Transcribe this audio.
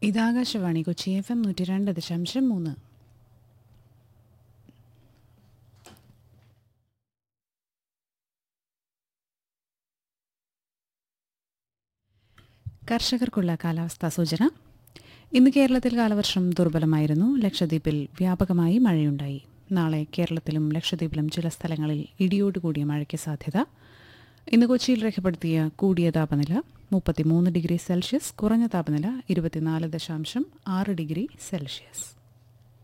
ഇത് Akashvani Kochi F M നൂറ്റി രണ്ട് ദശാംശം മൂന്ന് കർഷകർക്കുള്ള കാലാവസ്ഥാ സൂചന ഇന്ന് കേരളത്തിൽ കാലവർഷം ദുർബലമായിരുന്നു ലക്ഷദ്വീപിൽ വ്യാപകമായി മഴയുണ്ടായി നാളെ കേരളത്തിലും ലക്ഷദ്വീപിലും ചില സ്ഥലങ്ങളിൽ ഇടിയോടുകൂടിയ മഴയ്ക്ക് സാധ്യത ഇന്ന് കൊച്ചിയിൽ രേഖപ്പെടുത്തിയ കൂടിയ താപനില മുപ്പത്തിമൂന്ന് ഡിഗ്രി സെൽഷ്യസ് കുറഞ്ഞ താപനില ഇരുപത്തിനാല് ദശാംശം ആറ് ഡിഗ്രി സെൽഷ്യസ്